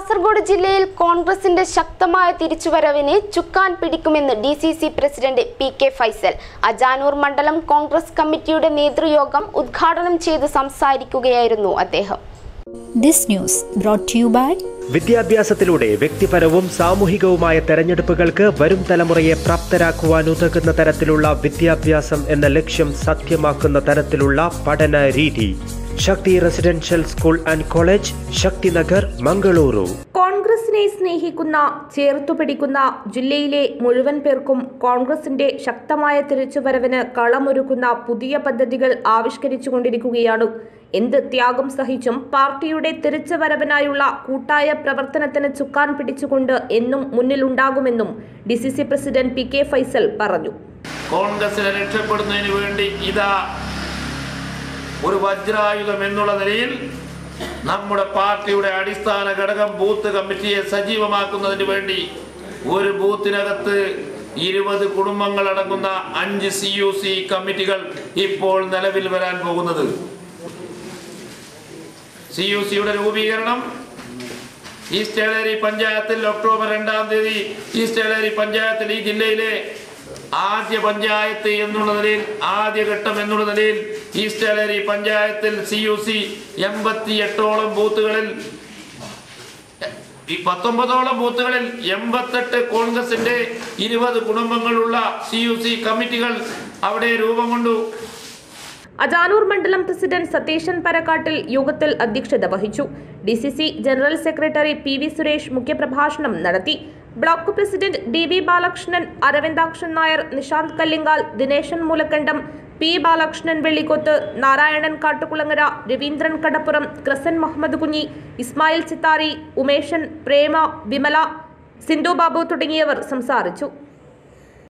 കാസർഗോഡ് ജില്ലയിൽ കോൺഗ്രസിന്റെ ശക്തമായ തിരിച്ചുവരവിന് ചുക്കാൻ പിടിക്കുമെന്ന് D C C president P K Faisal Ajanur മണ്ഡലം കോൺഗ്രസ് കമ്മിറ്റിയുടെ നേതൃയോഗം ഉദ്ഘാടനം ചെയ്ത് സംസാരിക്കുകയായിരുന്നു അദ്ദേഹം This news brought to you by വിദ്യാഭ്യാസത്തിലൂടെ വ്യക്തിപരവും സാമൂഹികവുമായ തെരഞ്ഞെടുപ്പുകൾക്ക് വരും തലമുറയെ പ്രാപ്തരാക്കുവാൻ ഉതകുന്ന തരത്തിലുള്ള വിദ്യാഭ്യാസം എന്ന ലക്ഷ്യം സത്യമാക്കുന്ന തരത്തിലുള്ള പഠന രീതി Shakti residential school and college Shaktinagar Mangaluru കോൺഗ്രസിനെ സ്നേഹിക്കുന്ന ചേർത്തുപിടിക്കുന്ന ജില്ലയിലെ മുഴുവൻ പേർക്കും കോൺഗ്രസിന്റെ ശക്തമായ തിരിച്ചുവരവിന് കളമൊരുക്കുന്ന പുതിയ പദ്ധതികൾ ആവിഷ്കരിച്ചുകൊണ്ടിരിക്കുകയാണ് എന്ത് ത്യാഗം സഹിച്ചും പാർട്ടിയുടെ തിരിച്ചുവരവിനായുള്ള കൂട്ടായ പ്രവർത്തനത്തിന് ചുക്കാൻ പിടിച്ചുകൊണ്ട് എന്നും മുന്നിലുണ്ടാകുമെന്നും D C C president P K Faisal പറഞ്ഞു കോൺഗ്രസിനെ രക്ഷപ്പെടുന്നതിന് വേണ്ടി ഇതാ ഒരു വജ്രായുധം എന്നുള്ള നിലയിൽ നമ്മുടെ പാർട്ടിയുടെ അടിസ്ഥാന ഘടകം ബൂത്ത് കമ്മിറ്റിയെ സജീവമാക്കുന്നതിന് വേണ്ടി ഒരു ബൂത്തിനകത്ത് ഇരുപത് കുടുംബങ്ങൾ അടങ്ങുന്ന അഞ്ച് സി യു സി കമ്മിറ്റികൾ ഇപ്പോൾ നിലവിൽ വരാൻ പോകുന്നത് സി യു സിയുടെ രൂപീകരണം ഈസ്റ്റ് ഏളേരി പഞ്ചായത്തിൽ ഒക്ടോബർ രണ്ടാം തീയതി ഈസ്റ്റ് ഏളേരി പഞ്ചായത്തിൽ ഈ ജില്ലയിലെ ആദ്യ പഞ്ചായത്ത് എന്നുള്ള നിലയിൽ ആദ്യഘട്ടം എന്നുള്ള നിലയിൽ ഈസ്റ്റ് ഏളേരി പഞ്ചായത്തിൽ സി യു സി എൺപത്തി എട്ടോളം ബൂത്തുകളിൽ ഈ പത്തൊമ്പതോളം ബൂത്തുകളിൽ എൺപത്തെട്ട് കോൺഗ്രസിന്റെ ഇരുപത് കുടുംബങ്ങളുള്ള സി യു സി കമ്മിറ്റികൾ അവിടെ രൂപം കൊണ്ടു അജാനൂർ മണ്ഡലം പ്രസിഡന്റ് സതീശൻ പരക്കാട്ടിൽ യോഗത്തിൽ അധ്യക്ഷത വഹിച്ചു D C C general secretary P V Suresh മുഖ്യപ്രഭാഷണം നടത്തി block president D V Balakrishnan Aravindakshan Nair Nishanth Kallingal Dineshan Moolakkandam P Balakrishnan Vellikoth Narayanan Kattukulangara Raveendran Kadappuram ക്രസൻ മുഹമ്മദ് കുഞ്ഞി ഇസ്മായിൽ ചിത്താരി ഉമേഷൻ പ്രേമ വിമല സിന്ധു ബാബു തുടങ്ങിയവർ സംസാരിച്ചു